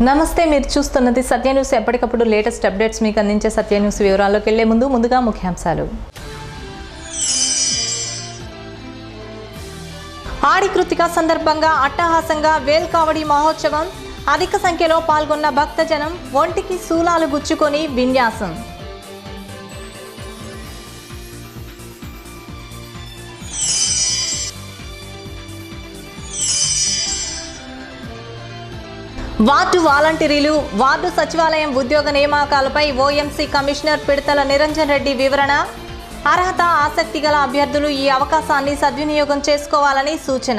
నమస్తే మీరు చూస్తున్నది సత్య న్యూస్ ఎప్పటికప్పుడు లేటెస్ట్ అప్డేట్స్ మీకు అందించే సత్య న్యూస్ వివరాల్లోకి వెళ్లే ముందు ముందుగా ముఖ్యాంశాలు ఆడి కృతిక సందర్భంగా అట్టహాసంగా వేల్ కావడి మహోత్సవం అధిక సంఖ్యలో పాల్గొన్న భక్తజనం ఒంటికి శూలాలు గుచ్చుకొని విన్యాసం వార్డు వాలంటీర్లు వార్డు సచివాలయం ఉద్యోగ నియామకాలపై ఓఎంసీ కమిషనర్ పిడతల నిరంజన్ రెడ్డి వివరణ అర్హత ఆసక్తి గల అభ్యర్థులు ఈ అవకాశాన్ని సద్వినియోగం చేసుకోవాలని సూచన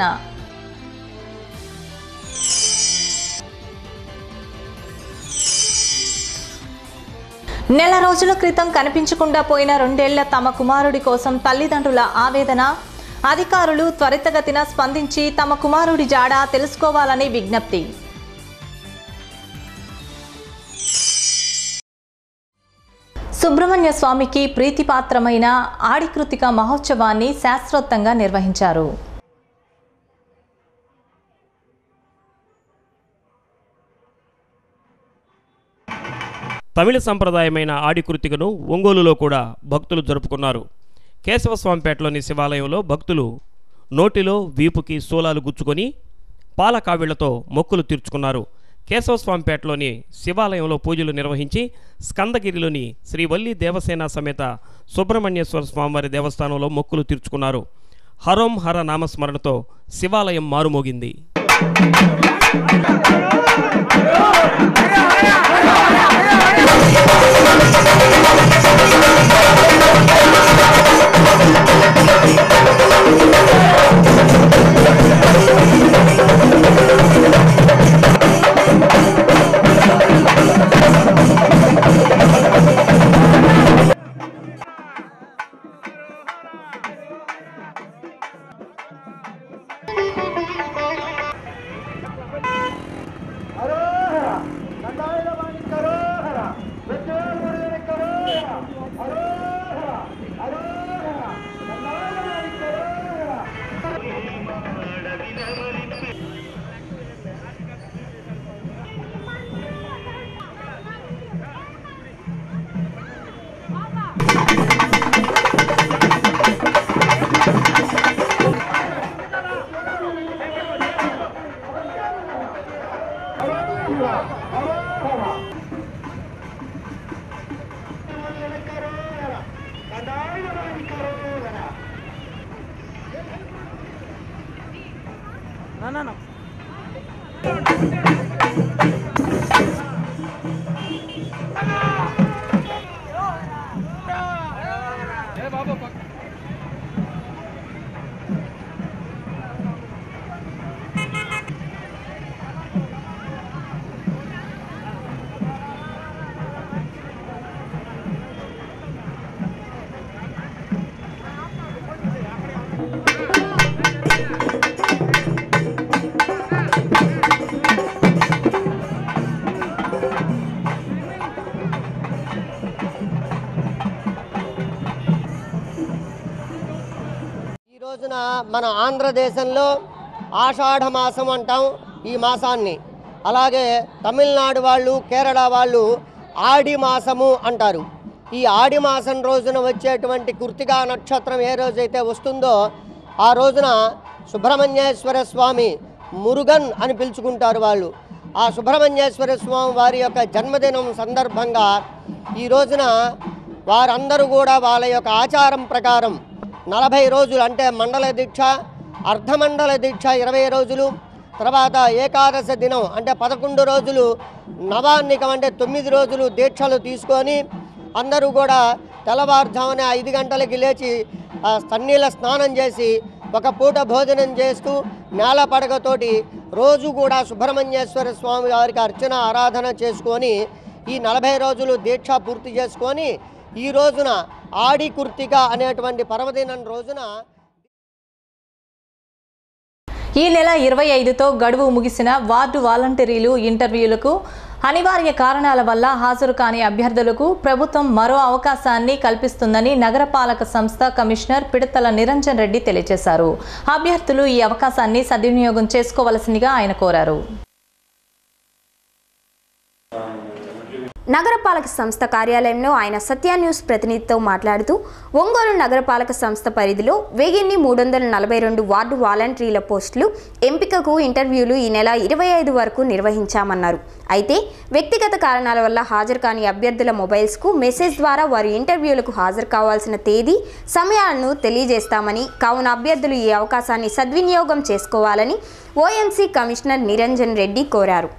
నెల రోజుల క్రితం కనిపించకుండా పోయిన రెండేళ్ల తమ కుమారుడి కోసం తల్లిదండ్రుల ఆవేదన అధికారులు త్వరితగతిన స్పందించి తమ కుమారుడి జాడ తెలుసుకోవాలని విజ్ఞప్తి సుబ్రహ్మణ్య స్వామికి ప్రీతిపాత్రమైన ఆడికృతిక మహోత్సవాన్ని శాస్త్రోక్తంగా నిర్వహించారు తమిళ సంప్రదాయమైన ఆడికృతికను ఒంగోలులో కూడా భక్తులు జరుపుకున్నారు కేశవస్వామిపేటలోని శివాలయంలో భక్తులు నోటిలో వీపుకి శూలాలు గుచ్చుకొని పాల కావిళ్లతో మొక్కులు తీర్చుకున్నారు కేశవస్వామిపేటలోని శివాలయంలో పూజలు నిర్వహించి స్కందగిరిలోని శ్రీ వల్లి దేవసేన సమేత సుబ్రహ్మణ్యేశ్వర స్వామివారి దేవస్థానంలో మొక్కులు తీర్చుకున్నారు హరోం హర నామస్మరణతో శివాలయం మారుమోగింది ఈ రోజున మన ఆంధ్రదేశంలో ఆషాఢ మాసం అంటాం ఈ మాసాన్ని అలాగే తమిళనాడు వాళ్ళు కేరళ వాళ్ళు ఆడి మాసము అంటారు ఈ ఆడి మాసం రోజున వచ్చేటువంటి కృతికా నక్షత్రం ఏ రోజైతే వస్తుందో ఆ రోజున సుబ్రహ్మణ్యేశ్వర స్వామి మురుగన్ అని పిలుచుకుంటారు వాళ్ళు ఆ సుబ్రహ్మణ్యేశ్వర స్వామి వారి యొక్క జన్మదినం సందర్భంగా ఈ రోజున వారందరూ కూడా వాళ్ళ యొక్క ఆచారం ప్రకారం నలభై రోజులు అంటే మండల దీక్ష అర్ధమండల దీక్ష ఇరవై రోజులు తర్వాత ఏకాదశ దినం అంటే పదకొండు రోజులు నవాన్నికం అంటే తొమ్మిది రోజులు దీక్షలు తీసుకొని అందరూ కూడా తెల్లవారుజామున ఐదు గంటలకి లేచి ఆ, సన్నీళ్ళ స్నానం చేసి ఒక పూట భోజనం చేస్తూ నేల పడకతోటి రోజు కూడా సుబ్రహ్మణ్యేశ్వర స్వామి వారికి అర్చన ఆరాధన చేసుకొని ఈ నలభై రోజులు దీక్ష పూర్తి చేసుకొని ఈ రోజున ఆడి కుర్తిక అనేటువంటి పర్వదినం రోజున ఈ నెల ఇరవై ఐదుతో గడువు ముగిసిన వార్డు వాలంటీర్లు ఇంటర్వ్యూలకు అనివార్య కారణాల వల్ల హాజరు కాని అభ్యర్థులకు ప్రభుత్వం మరో అవకాశాన్ని కల్పిస్తుందని నగరపాలక సంస్థ కమిషనర్ పిడతల నిరంజన్ రెడ్డి తెలియజేశారు అభ్యర్థులు ఈ అవకాశాన్ని సద్వినియోగం చేసుకోవలసిందిగా ఆయన కోరారు నగరపాలక సంస్థ కార్యాలయంలో ఆయన సత్య న్యూస్ ప్రతినిధితో మాట్లాడుతూ ఒంగోలు నగరపాలక సంస్థ పరిధిలో వెయ్యిన్ని మూడు వందల నలభై రెండు వార్డు వాలంటీర్ల పోస్టులు ఎంపికకు ఇంటర్వ్యూలు ఈ నెల ఇరవై ఐదు వరకు నిర్వహించామన్నారు అయితే వ్యక్తిగత కారణాల వల్ల హాజరు కాని అభ్యర్థుల మొబైల్స్కు మెసేజ్ ద్వారా వారి ఇంటర్వ్యూలకు హాజరు కావాల్సిన తేదీ సమయాలను తెలియజేస్తామని కావున అభ్యర్థులు ఈ అవకాశాన్ని సద్వినియోగం చేసుకోవాలని ఓఎంసీ కమిషనర్ నిరంజన్ రెడ్డి కోరారు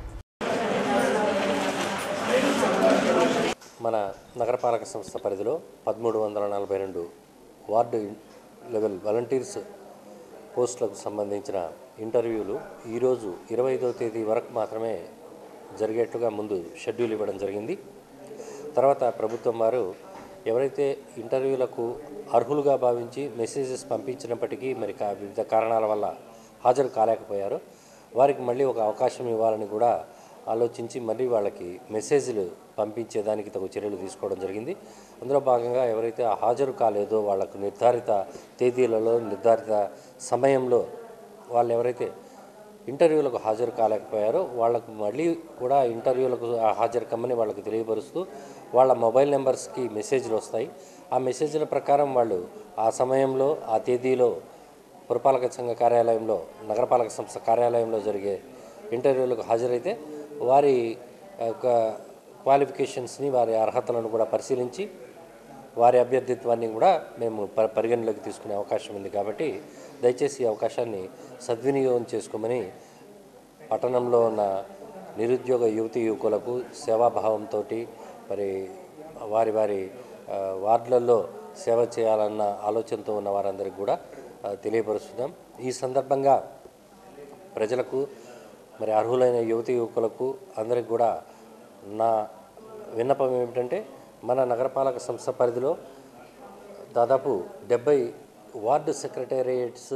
మన నగరపాలక సంస్థ పరిధిలో పదమూడు వందల నలభై రెండు వార్డు లెవెల్ వాలంటీర్స్ పోస్టులకు సంబంధించిన ఇంటర్వ్యూలు ఈరోజు ఇరవై ఐదవ తేదీ వరకు మాత్రమే జరిగేట్లుగా ముందు షెడ్యూల్ ఇవ్వడం జరిగింది తర్వాత ప్రభుత్వం వారు ఎవరైతే ఇంటర్వ్యూలకు అర్హులుగా భావించి మెసేజెస్ పంపించినప్పటికీ మరి కా- వివిధ కారణాల వల్ల హాజరు కాలేకపోయారో వారికి మళ్ళీ ఒక అవకాశం ఇవ్వాలని కూడా ఆలోచించి మళ్ళీ వాళ్ళకి మెసేజ్లు పంపించేదానికి తగు చర్యలు తీసుకోవడం జరిగింది అందులో భాగంగా ఎవరైతే హాజరు కాలేదో వాళ్లకు నిర్ధారిత తేదీలలో నిర్ధారిత సమయంలో వాళ్ళు ఎవరైతే ఇంటర్వ్యూలకు హాజరు కాలేకపోయారో వాళ్ళకు మళ్ళీ కూడా ఇంటర్వ్యూలకు హాజరు కమ్మని వాళ్ళకి తెలియపరుస్తూ వాళ్ళ మొబైల్ నెంబర్స్కి మెసేజ్లు వస్తాయి ఆ మెసేజ్ల ప్రకారం వాళ్ళు ఆ సమయంలో ఆ తేదీలో పురపాలక సంఘ కార్యాలయంలో నగరపాలక సంస్థ కార్యాలయంలో జరిగే ఇంటర్వ్యూలకు హాజరైతే వారి యొక్క క్వాలిఫికేషన్స్ని వారి అర్హతలను కూడా పరిశీలించి వారి అభ్యర్థిత్వాన్ని కూడా మేము ప పరిగణలోకి తీసుకునే అవకాశం ఉంది కాబట్టి దయచేసి ఈ అవకాశాన్ని సద్వినియోగం చేసుకోమని పట్టణంలో ఉన్న నిరుద్యోగ యువతి యువకులకు సేవాభావంతో మరి వారి వారి ఆ, వార్డులలో సేవ చేయాలన్న ఆలోచనతో ఉన్న వారందరికీ కూడా ఆ, తెలియపరుస్తున్నాం ఈ సందర్భంగా ప్రజలకు మరి అర్హులైన యువతి యువకులకు అందరికి కూడా నా విన్నపం ఏమిటంటే మన నగరపాలక సంస్థ పరిధిలో దాదాపు డెబ్బై వార్డు సెక్రటేరియట్స్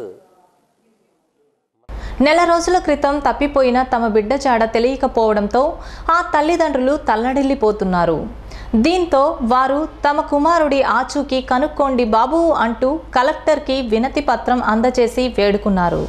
నెల రోజుల క్రితం తప్పిపోయిన తమ బిడ్డ చాడ తెలియకపోవడంతో ఆ తల్లిదండ్రులు తల్లడిల్లిపోతున్నారు దీంతో వారు తమ కుమారుడి ఆచూకీ కనుక్కోండి బాబు అంటూ కలెక్టర్కి వినతి పత్రం అందజేసి వేడుకున్నారు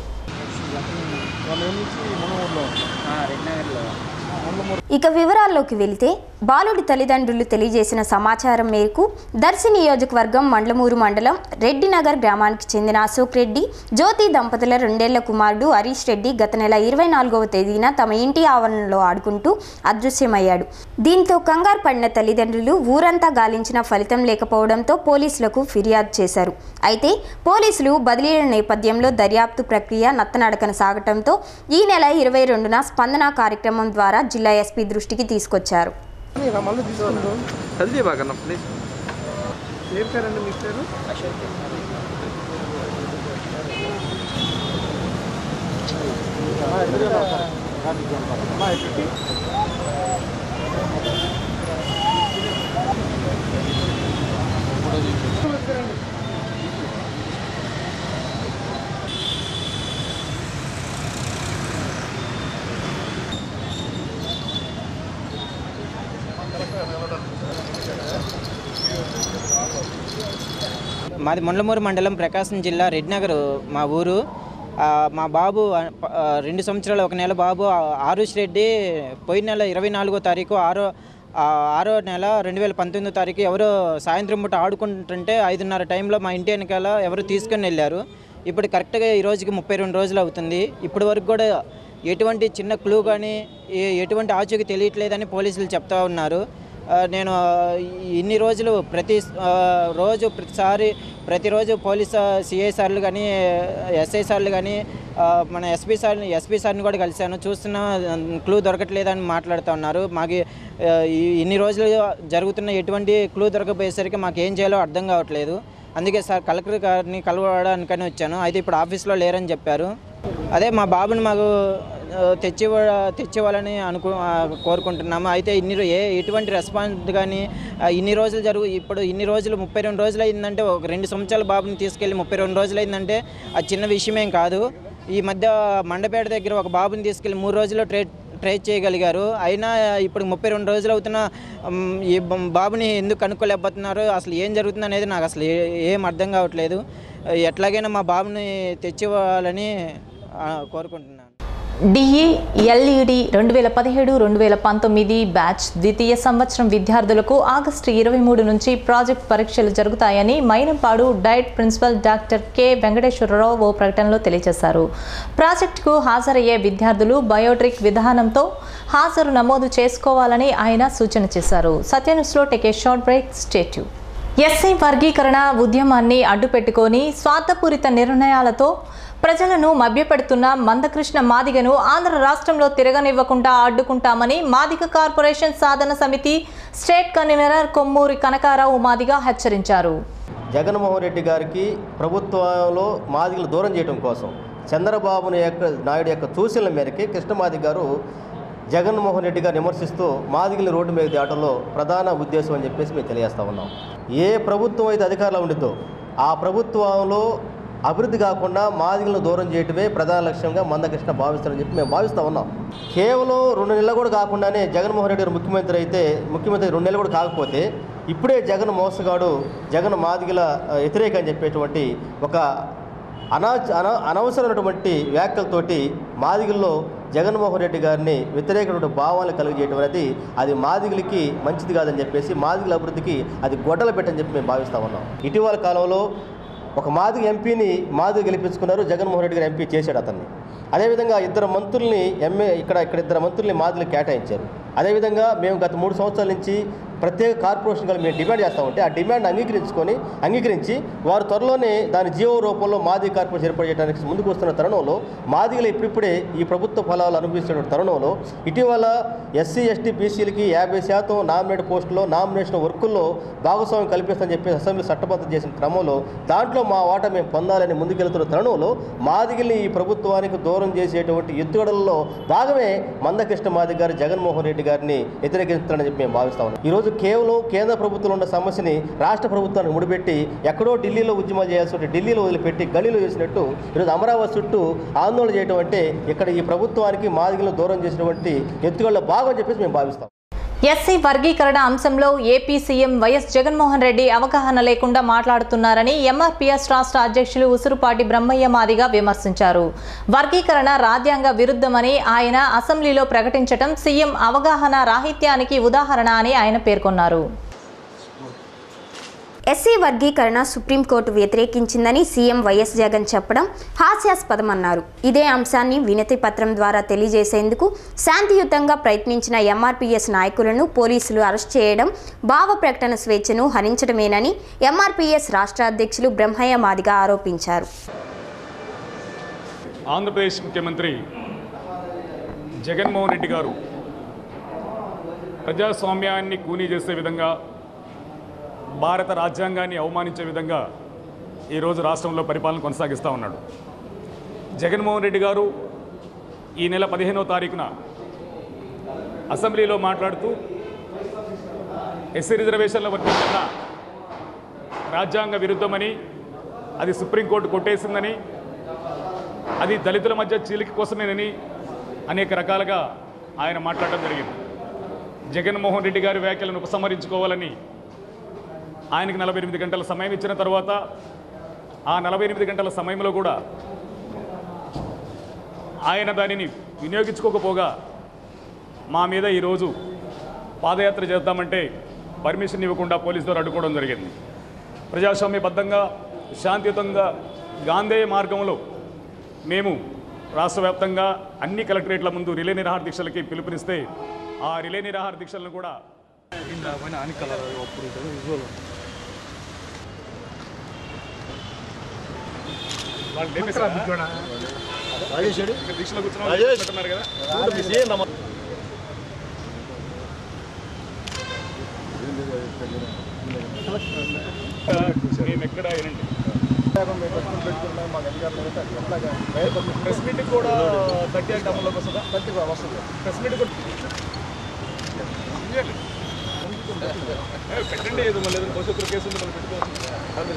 ఇక వివరాల్లోకి వెళితే బాలుడి తల్లిదండ్రులు తెలియజేసిన సమాచారం మేరకు దర్శి నియోజకవర్గం మండలమూరు మండలం రెడ్డినగర్ గ్రామానికి చెందిన అశోక్ రెడ్డి జ్యోతి దంపతుల రెండేళ్ల కుమారుడు హరీష్ రెడ్డి గత నెల ఇరవై నాలుగవ తేదీన తమ ఇంటి ఆవరణలో ఆడుకుంటూ అదృశ్యమయ్యాడు దీంతో కంగారు పడిన తల్లిదండ్రులు ఊరంతా గాలించిన ఫలితం లేకపోవడంతో పోలీసులకు ఫిర్యాదు చేశారు అయితే పోలీసులు బదిలీల నేపథ్యంలో దర్యాప్తు ప్రక్రియ నత్తనడకన సాగటంతో ఈ నెల ఇరవై రెండున స్పందన కార్యక్రమం ద్వారా జిల్లా ఎస్పీ దృష్టికి తీసుకొచ్చారు హల్దీ బాగా ప్లీజ్ ఏం పేరండి మీ పేరు మాది మొండమూరు మండలం ప్రకాశం జిల్లా రెడ్నగర్ మా ఊరు ఆ, మా బాబు ఆ, ప- ఆ, రెండు సంవత్సరాలు ఒక నెల బాబు ఆ, ఆరుష్ రెడ్డి పోయిన నెల ఇరవై నాలుగో తారీఖు ఆరో ఆ, ఆరో నెల రెండు వేల పంతొమ్మిదో తారీఖు ఎవరో సాయంత్రం పూట ఆడుకుంటుంటే ఐదున్నర టైంలో మా ఇంటి వెనకాల ఎవరు తీసుకొని వెళ్ళారు ఇప్పుడు కరెక్ట్గా ఈ రోజుకి ముప్పై రెండు రోజులు అవుతుంది ఇప్పటి వరకు కూడా ఎటువంటి చిన్న క్లూ కానీ ఏ- ఎటువంటి ఆచూకీ తెలియట్లేదని పోలీసులు చెప్తా ఉన్నారు ఆ, నేను ఆ, ఇన్ని రోజులు ప్రతి ఆ, రోజు ప్రతిసారి ప్రతిరోజు పోలీస్ సిఐ సార్లు కానీ ఎస్ఐ సార్లు కానీ ఆ, మన ఎస్పీ సార్ని ఎస్పీ సార్ని కూడా కలిశాను చూస్తున్నా క్లూ దొరకట్లేదని మాట్లాడుతూ ఉన్నారు మాకు ఆ, ఈ- ఇన్ని రోజులు జరుగుతున్న ఎటువంటి క్లూ దొరకపోయేసరికి మాకు ఏం చేయాలో అర్థం కావట్లేదు అందుకే సార్ కలెక్టర్ గారిని కలవడానికని వచ్చాను అయితే ఇప్పుడు ఆఫీస్లో లేరని చెప్పారు అదే మా బాబుని మాకు ఆ, తెచ్చివ్వ తెచ్చివ్వాలని అనుకు ఆ, కోరుకుంటున్నాము అయితే ఇన్ని రో- ఏ ఎటువంటి రెస్పాన్స్ కానీ ఆ, ఇన్ని రోజులు జరుగు ఇప్పుడు ఇన్ని రోజులు ముప్పై రెండు రోజులు అయిందంటే ఒక రెండు సంవత్సరాల బాబుని తీసుకెళ్ళి ముప్పై రెండు రోజులు అయిందంటే అది చిన్న విషయమేం కాదు ఈ మధ్య మండపేట దగ్గర ఒక బాబుని తీసుకెళ్ళి మూడు రోజుల్లో ట్రే ట్రేస్ చేయగలిగారు అయినా ఇప్పుడు ముప్పై రెండు రోజులు అవుతున్న మ్, ఈ బ- బాబుని ఎందుకు కనుక్కోలేకపోతున్నారు అసలు ఏం జరుగుతుంది అనేది నాకు అసలు ఏ- ఏం అర్థం కావట్లేదు ఎట్లాగైనా మా బాబుని తెచ్చివ్వాలని ఆ, కోరుకుంటున్నాను డిఈ ఎల్ఈడి రెండు వేల పదిహేడు రెండు వేల పంతొమ్మిది బ్యాచ్ ద్వితీయ సంవత్సరం విద్యార్థులకు ఆగస్టు ఇరవై మూడు నుంచి ప్రాజెక్ట్ పరీక్షలు జరుగుతాయని Mainampadu DIET principal doctor K Venkateswararao ఓ ప్రకటనలో తెలియజేశారు ప్రాజెక్టుకు హాజరయ్యే విద్యార్థులు బయోట్రిక్ విధానంతో హాజరు నమోదు చేసుకోవాలని ఆయన సూచన చేశారు సత్యన్యూస్లో టేక్ ఏ షార్ట్ బ్రేక్ స్టేట్యూ ఎస్సీ వర్గీకరణ ఉద్యమాన్ని అడ్డుపెట్టుకొని స్వార్థపూరిత నిర్ణయాలతో ప్రజలను మభ్యపెడుతున్న మందకృష్ణ మాదిగను ఆంధ్ర రాష్ట్రంలో తిరగనివ్వకుండా అడ్డుకుంటామని Madiga corporation Sadhana Samithi state convener Kommuri Kanakarao Madiga హెచ్చరించారు జగన్మోహన్ రెడ్డి గారికి ప్రభుత్వంలో మాదిగలు దూరం చేయడం కోసం చంద్రబాబు యొక్క నాయుడు యొక్క సూచనల మేరకి కృష్ణమాది గారు జగన్మోహన్ రెడ్డి గారు విమర్శిస్తూ మాదిగల రోడ్డు మీద తేవడంలో ప్రధాన ఉద్దేశం అని చెప్పేసి మేము తెలియజేస్తా ఉన్నాం ఏ ప్రభుత్వం అయితే అధికారంలో ఉండిద్దో ఆ ప్రభుత్వంలో అభివృద్ధి కాకుండా మాదిగలను దూరం చేయటమే ప్రధాన లక్ష్యంగా మందకృష్ణ భావిస్తారని చెప్పి మేము భావిస్తూ ఉన్నాం కేవలం రెండు నెలలు కూడా కాకుండానే జగన్మోహన్ రెడ్డి గారు ముఖ్యమంత్రి అయితే ముఖ్యమంత్రి రెండు నెలలు కూడా కాకపోతే ఇప్పుడే జగన్ మోసగాడు జగన్ మాదిగల ఆ, వ్యతిరేక అని చెప్పేటువంటి ఒక అనా అన అనవసరమైనటువంటి వ్యాఖ్యలతోటి మాదిగల్లో జగన్మోహన్ రెడ్డి గారిని వ్యతిరేకమైన భావాలు కలిగజేయడం అనేది అది మాదిగలకి మంచిది కాదని చెప్పేసి మాదిగల అభివృద్ధికి అది గొడ్డలు పెట్టని చెప్పి మేము భావిస్తా ఉన్నాం ఇటీవల కాలంలో ఒక మాదిగ ఎంపీని మాదిగ గెలిపించుకున్నారు జగన్మోహన్ రెడ్డి గారు ఎంపీ చేశాడు అతన్ని అదేవిధంగా ఇద్దరు మంత్రుల్ని ఎంఏ ఇక్కడ ఇక్కడ ఇద్దరు మంత్రుల్ని మాదిగలు కేటాయించారు అదేవిధంగా మేము గత మూడు సంవత్సరాల నుంచి ప్రత్యేక కార్పొరేషన్ గా మేము డిమాండ్ చేస్తూ ఉంటే ఆ డిమాండ్ అంగీకరించుకొని అంగీకరించి వారు త్వరలోనే దాని జీవో రూపంలో మాదిగ కార్పొరేషన్ ఏర్పాటు చేయడానికి ముందుకు వస్తున్న తరుణంలో మాదిగలు ఇప్పుడిప్పుడే ఈ ప్రభుత్వ ఫలాలు అనుభవిస్తున్న తరుణంలో ఇటీవల ఎస్సీ ఎస్టీ బీసీలకి యాభై శాతం నామినేట్ పోస్టులో నామినేషన్ వర్కుల్లో భాగస్వామ్యం కల్పిస్తామని చెప్పి అసెంబ్లీ చట్టబద్ధం చేసిన క్రమంలో దాంట్లో మా వాటా మేము పొందాలని ముందుకెళ్తున్న తరుణంలో మాదిగల్ని ఈ ప్రభుత్వానికి దూరం చేసేటువంటి ఎత్తుగడలలో భాగమే మందకృష్ణ మాదిగ గారు జగన్మోహన్ రెడ్డి గారిని వ్యతిరేకిస్తారని చెప్పి మేము భావిస్తా ఉన్నాం ఈరోజు కేవలం కేంద్ర ప్రభుత్వంలో ఉన్న సమస్యని రాష్ట్ర ప్రభుత్వానికి ముడిపెట్టి ఎక్కడో ఢిల్లీలో ఉద్యమాలు చేయాల్సి ఉంటే ఢిల్లీలో వదిలిపెట్టి గలీలో చేసినట్టు ఈరోజు అమరావతి చుట్టూ ఆందోళన చేయడం అంటే ఇక్కడ ఈ ప్రభుత్వానికి మాదిగలను దూరం చేసినటువంటి ఎత్తుగడల భాగం అని చెప్పేసి మేము భావిస్తాం ఎస్సీ వర్గీకరణ అంశంలో AP CM YS Jaganmohan Reddy అవగాహన లేకుండా మాట్లాడుతున్నారని ఎంఆర్పీఎస్ రాష్ట్ర అధ్యక్షులు ఉసురుపాటి బ్రహ్మయ్య మాదిగా విమర్శించారు వర్గీకరణ రాజ్యాంగ విరుద్ధమని ఆయన అసెంబ్లీలో ప్రకటించడం సీఎం అవగాహన రాహిత్యానికి ఉదాహరణ అని ఆయన పేర్కొన్నారు ఎస్సీ వర్గీకరణ సుప్రీంకోర్టు వ్యతిరేకించిందని సీఎం వైఎస్ జగన్ చెప్పడం హాస్యాస్పదమన్నారు ఇదే అంశాన్ని వినతి పత్రం ద్వారా తెలియజేసేందుకు శాంతియుతంగా ప్రయత్నించిన ఎంఆర్పీఎస్ నాయకులను పోలీసులు అరెస్ట్ చేయడం భావ ప్రకటన స్వేచ్ఛను హరించడమేనని ఎంఆర్పీఎస్ రాష్ట్ర అధ్యక్షులు బ్రహ్మయ్య మాదిగా ఆరోపించారు ఆంధ్రప్రదేశ్ ముఖ్యమంత్రి జగన్మోహన్ రెడ్డి గారు ప్రజాస్వామ్యాన్ని కూనీ చేసే విధంగా భారత రాజ్యాంగాన్ని అవమానించే విధంగా ఈరోజు రాష్ట్రంలో పరిపాలన కొనసాగిస్తూ ఉన్నాడు జగన్మోహన్ రెడ్డి గారు ఈ నెల పదిహేనో తారీఖున అసెంబ్లీలో మాట్లాడుతూ ఎస్సీ రిజర్వేషన్ల వర్తించిన రాజ్యాంగ విరుద్ధమని అది సుప్రీంకోర్టు కొట్టేసిందని అది దళితుల మధ్య చీలిక కోసమేనని అనేక రకాలుగా ఆయన మాట్లాడడం జరిగింది జగన్మోహన్ రెడ్డి గారి వ్యాఖ్యలను ఉపసంహరించుకోవాలని ఆయనకి నలభై ఎనిమిది గంటల సమయం ఇచ్చిన తర్వాత ఆ నలభై ఎనిమిది గంటల సమయంలో కూడా ఆయన దానిని వినియోగించుకోకపోగా మా మీద ఈరోజు పాదయాత్ర చేద్దామంటే పర్మిషన్ ఇవ్వకుండా పోలీసు ద్వారా అడ్డుకోవడం జరిగింది ప్రజాస్వామ్యబద్ధంగా శాంతియుతంగా గాంధేయ మార్గంలో మేము రాష్ట్ర వ్యాప్తంగా అన్ని కలెక్టరేట్ల ముందు రిలే నిరాహార దీక్షలకి పిలుపునిస్తే ఆ రిలే నిరాహార దీక్షలను కూడా వాళ్ళు లేపేశారా? ఇంకా దీక్షలో కూర్చున్న వాళ్ళు పెట్టున్నారు కదా మేము ఎక్కడ వినండి ప్రెస్ మీట్ కూడా థర్టీ ఎయిట్ అమల్లోకి వస్తుందా థర్టీ వస్తుంది ప్రెస్ మీట్ కూడా ఇయ్యండి. ఏ, పెట్టండి ఏదో మళ్ళీ ఏదైనా భవిష్యత్తులో కేసు ఉంది మళ్ళీ పెట్టుకోవచ్చు అంతే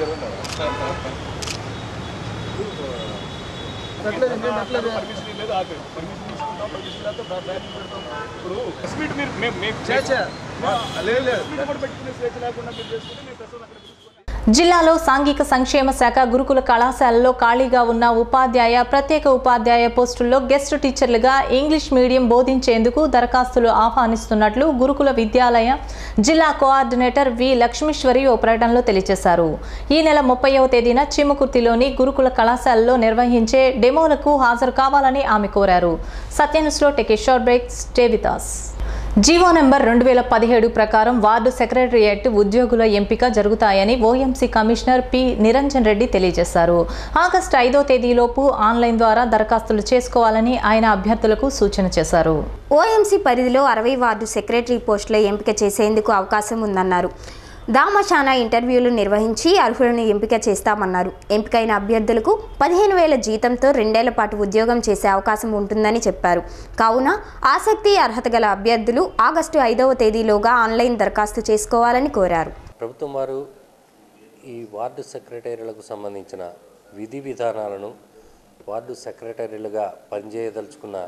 జరగండి పర్మిషన్ లేదు ఆపేది పర్మిషన్ తీసుకుంటాం పర్మిషన్ లేకపోతే ప్రయత్నం పెడతాం ఇప్పుడు ప్రెస్ మీట్ మీరు మేము మేము లేదు లేదు కూడా పెట్టుకునే స్వేచ్ఛ లేకుండా మీరు చేసుకుంటే మేము ప్రెస్ అక్కడ జిల్లాలో సాంఘిక సంక్షేమ శాఖ గురుకుల కళాశాలలో ఖాళీగా ఉన్న ఉపాధ్యాయ ప్రత్యేక ఉపాధ్యాయ పోస్టుల్లో గెస్ట్ టీచర్లుగా ఇంగ్లీష్ మీడియం బోధించేందుకు దరఖాస్తులు ఆహ్వానిస్తున్నట్లు గురుకుల విద్యాలయ జిల్లా కోఆర్డినేటర్ వి లక్ష్మీశ్వరి ఓ ప్రకటనలో తెలియజేశారు ఈ నెల ముప్పైవ తేదీన చిమ్మకుర్తిలోని గురుకుల కళాశాలలో నిర్వహించే డెమోలకు హాజరు కావాలని ఆమె కోరారు సత్యన్యూస్లో take a short break stay with us. GO number రెండు వేల పదిహేడు ప్రకారం వార్డు సెక్రటరియేట్ ఉద్యోగుల ఎంపిక జరుగుతాయని OMC commissioner P Niranjan Reddy తెలియజేశారు ఆగస్టు ఐదో తేదీలోపు ఆన్లైన్ ద్వారా దరఖాస్తులు చేసుకోవాలని ఆయన అభ్యర్థులకు సూచన చేశారు ఓఎంసీ పరిధిలో అరవై వార్డు సెక్రటరీ పోస్టుల ఎంపిక చేసేందుకు అవకాశం ఉందన్నారు దామశానా ఇంటర్వ్యూలు నిర్వహించి అర్హులను ఎంపిక చేస్తామన్నారు ఎంపికైన అభ్యర్థులకు పదిహేను వేల జీతంతో రెండేళ్ల పాటు ఉద్యోగం చేసే అవకాశం ఉంటుందని చెప్పారు కావున ఆసక్తి అర్హత గల అభ్యర్థులు ఆగస్టు ఐదవ తేదీలోగా ఆన్లైన్ దరఖాస్తు చేసుకోవాలని కోరారు ప్రభుత్వం వారు ఈ వార్డు సెక్రటరీలకు సంబంధించిన విధి విధానాలను వార్డు సెక్రటరీలుగా పనిచేయదలుచుకున్న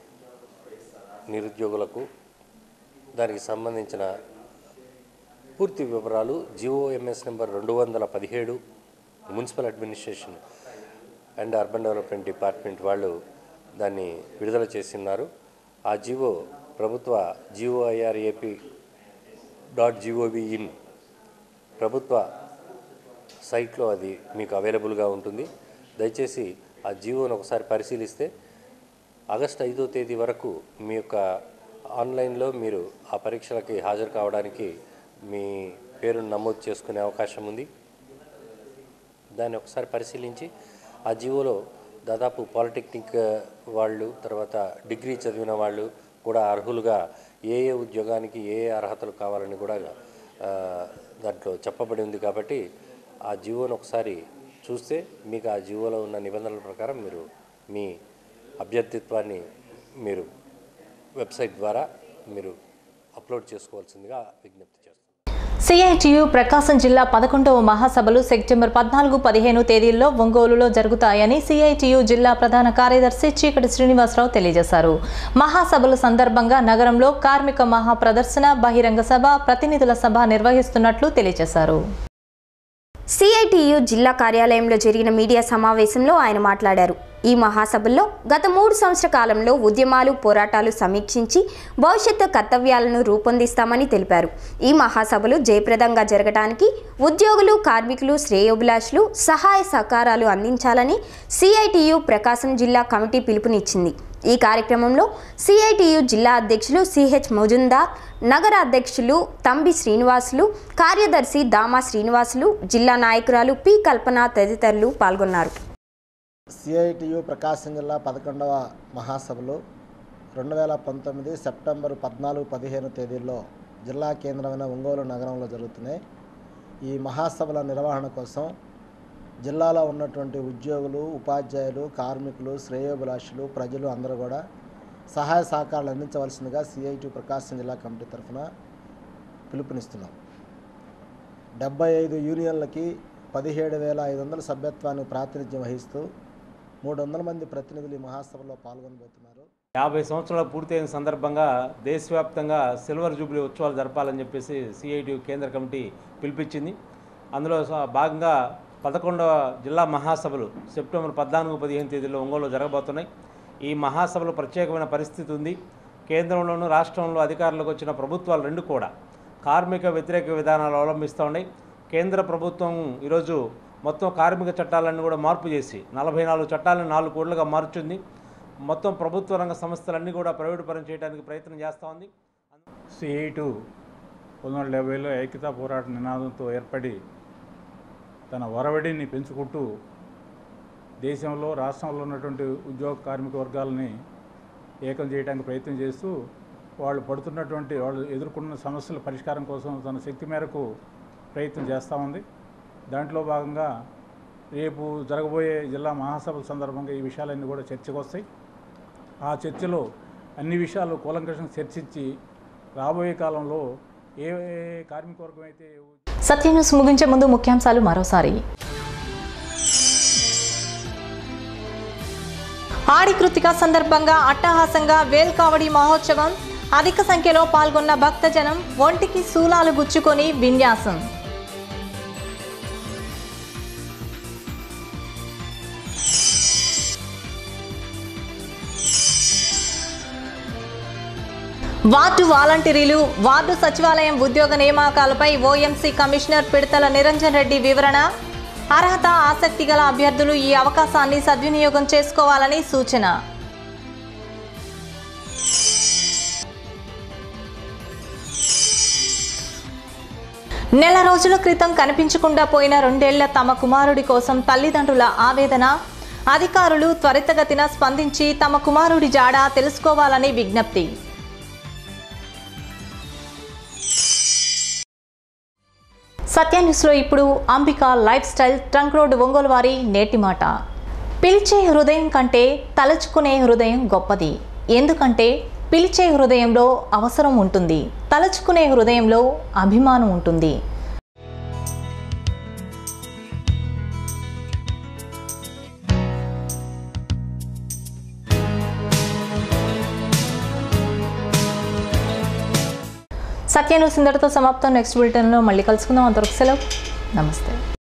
నిరుద్యోగులకు దానికి సంబంధించిన పూర్తి వివరాలు జిఓఎంఎస్ నెంబర్ రెండు వందల పదిహేడు municipal administration and urban development department వాళ్ళు దాన్ని విడుదల చేస్తున్నారు ఆ జివో ప్రభుత్వ జిఓఐఆర్ఏపి డాట్ జిఓవి ఇన్ ప్రభుత్వ సైట్లో అది మీకు అవైలబుల్గా ఉంటుంది దయచేసి ఆ జియోను ఒకసారి పరిశీలిస్తే ఆగస్ట్ ఐదో తేదీ వరకు మీ యొక్క ఆన్లైన్లో మీరు ఆ పరీక్షలకి హాజరు కావడానికి మీ పేరును నమోదు చేసుకునే అవకాశం ఉంది దాన్ని ఒకసారి పరిశీలించి ఆ జీవోలో దాదాపు పాలిటెక్నిక్ వాళ్ళు తర్వాత డిగ్రీ చదివిన వాళ్ళు కూడా అర్హులుగా ఏ ఏ ఉద్యోగానికి ఏ ఏ అర్హతలు కావాలని కూడా ఆ, దాంట్లో చెప్పబడి ఉంది కాబట్టి ఆ జీవోను ఒకసారి చూస్తే మీకు ఆ జీవోలో ఉన్న నిబంధనల ప్రకారం మీరు మీ అభ్యర్థిత్వాన్ని మీరు వెబ్సైట్ ద్వారా మీరు అప్లోడ్ చేసుకోవాల్సిందిగా విజ్ఞప్తి చేస్తున్నాను సిఐటియు ప్రకాశం జిల్లా పదకొండవ మహాసభలు సెప్టెంబర్ పద్నాలుగు పదిహేను తేదీల్లో ఒంగోలులో జరుగుతాయని సిఐటియు జిల్లా ప్రధాన కార్యదర్శి చీకటి శ్రీనివాసరావు తెలియజేశారు మహాసభల సందర్భంగా నగరంలో కార్మిక మహా ప్రదర్శన బహిరంగ సభ ప్రతినిధుల సభ నిర్వహిస్తున్నట్లు తెలియజేశారు సిఐటియు జిల్లా కార్యాలయంలో జరిగిన మీడియా సమావేశంలో ఆయన మాట్లాడారు ఈ మహాసభల్లో గత మూడు సంవత్సర కాలంలో ఉద్యమాలు పోరాటాలు సమీక్షించి భవిష్యత్తు కర్తవ్యాలను రూపొందిస్తామని తెలిపారు ఈ మహాసభలు జయప్రదంగా జరగడానికి ఉద్యోగులు కార్మికులు శ్రేయోభిలాషులు సహాయ సహకారాలు అందించాలని సిఐటియు ప్రకాశం జిల్లా కమిటీ పిలుపునిచ్చింది ఈ కార్యక్రమంలో సిఐటియు జిల్లా అధ్యక్షులు సిహెచ్ మజుందార్ నగర అధ్యక్షులు తంబి శ్రీనివాసులు కార్యదర్శి దామా శ్రీనివాసులు జిల్లా నాయకురాలు పి కల్పన తదితరులు పాల్గొన్నారు సిఐటియు ప్రకాశం జిల్లా పదకొండవ మహాసభలు రెండు వేల పంతొమ్మిది సెప్టెంబర్ పద్నాలుగు పదిహేను తేదీల్లో జిల్లా కేంద్రమైన ఒంగోలు నగరంలో జరుగుతున్నాయి ఈ మహాసభల నిర్వహణ కోసం జిల్లాలో ఉన్నటువంటి ఉద్యోగులు ఉపాధ్యాయులు కార్మికులు శ్రేయోభిలాషులు ప్రజలు అందరూ కూడా సహాయ సహకారాలు అందించవలసిందిగా సిఐటి ప్రకాశం జిల్లా కమిటీ తరఫున పిలుపునిస్తున్నాం డెబ్బై ఐదు యూనియన్లకి పదిహేడు వేల ఐదు వందల సభ్యత్వాన్ని ప్రాతినిధ్యం వహిస్తూ మూడు వందల మంది ప్రతినిధులు ఈ మహాసభలో పాల్గొనబోతున్నారు యాభై సంవత్సరాలు పూర్తయిన సందర్భంగా దేశవ్యాప్తంగా సిల్వర్ జూబ్లీ ఉత్సవాలు జరపాలని చెప్పేసి సిఐటి కేంద్ర కమిటీ పిలిపించింది అందులో స- భాగంగా పదకొండవ జిల్లా మహాసభలు సెప్టెంబర్ పద్నాలుగు పదిహేను తేదీలో ఒంగోలులో జరగబోతున్నాయి ఈ మహాసభలో ప్రత్యేకమైన పరిస్థితి ఉంది కేంద్రంలోనూ రాష్ట్రంలో అధికారంలోకి వచ్చిన ప్రభుత్వాలు రెండు కూడా కార్మిక వ్యతిరేక విధానాలు అవలంబిస్తూ ఉన్నాయి కేంద్ర ప్రభుత్వం ఈరోజు మొత్తం కార్మిక చట్టాలన్నీ కూడా మార్పు చేసి నలభై నాలుగు చట్టాలను నాలుగు కోట్లుగా మార్చింది మొత్తం ప్రభుత్వ రంగ సంస్థలన్నీ కూడా ప్రైవేటు పరం చేయడానికి ప్రయత్నం చేస్తూ ఉంది సిఐ టూ పంతొమ్మిది వందల డెబ్బైలో ఐక్యతా పోరాట నినాదంతో ఏర్పడి తన ఒరవడిని పెంచుకుంటూ దేశంలో రాష్ట్రంలో ఉన్నటువంటి ఉద్యోగ కార్మిక వర్గాలని ఏకం చేయడానికి ప్రయత్నం చేస్తూ వాళ్ళు పడుతున్నటువంటి వాళ్ళు ఎదుర్కొన్న సమస్యల పరిష్కారం కోసం తన శక్తి మేరకు ప్రయత్నం చేస్తూ ఉంది దాంట్లో భాగంగా రేపు జరగబోయే జిల్లా మహాసభల సందర్భంగా ఈ విషయాలన్నీ కూడా చర్చకు వస్తాయి ఆ చర్చలో అన్ని విషయాలు కూలంకషంగా చర్చించి రాబోయే కాలంలో ఏ ఏ కార్మిక వర్గం అయితే సత్య న్యూస్ ముగించే ముందు ముఖ్యాంశాలు మరోసారి ఆడి కృతిక సందర్భంగా అట్టహాసంగా వేల్కావడి మహోత్సవం అధిక సంఖ్యలో పాల్గొన్న భక్తజనం ఒంటికి శూలాలు గుచ్చుకొని విన్యాసం వార్డు వాలంటీర్లు వార్డు సచివాలయం ఉద్యోగ నియామకాలపై ఓఎంసీ కమిషనర్ పిడతల నిరంజన్ రెడ్డి వివరణ అర్హత ఆసక్తి గల అభ్యర్థులు ఈ అవకాశాన్ని సద్వినియోగం చేసుకోవాలని సూచన నెల రోజుల క్రితం కనిపించకుండా పోయిన రెండేళ్ల తమ కుమారుడి కోసం తల్లిదండ్రుల ఆవేదన అధికారులు త్వరితగతిన స్పందించి తమ కుమారుడి జాడ తెలుసుకోవాలని విజ్ఞప్తి సత్య న్యూస్లో ఇప్పుడు Ambika life style trunk road Ongole వారి నేటి మాట పిలిచే హృదయం కంటే తలుచుకునే హృదయం గొప్పది ఎందుకంటే పిలిచే హృదయంలో అవసరం ఉంటుంది తలుచుకునే హృదయంలో అభిమానం ఉంటుంది సత్య న్యూస్ ఇంతటితో సమాప్తం నెక్స్ట్ బులెటిన్లో మళ్ళీ కలుసుకుందాం అంతవరకు సెలవు నమస్తే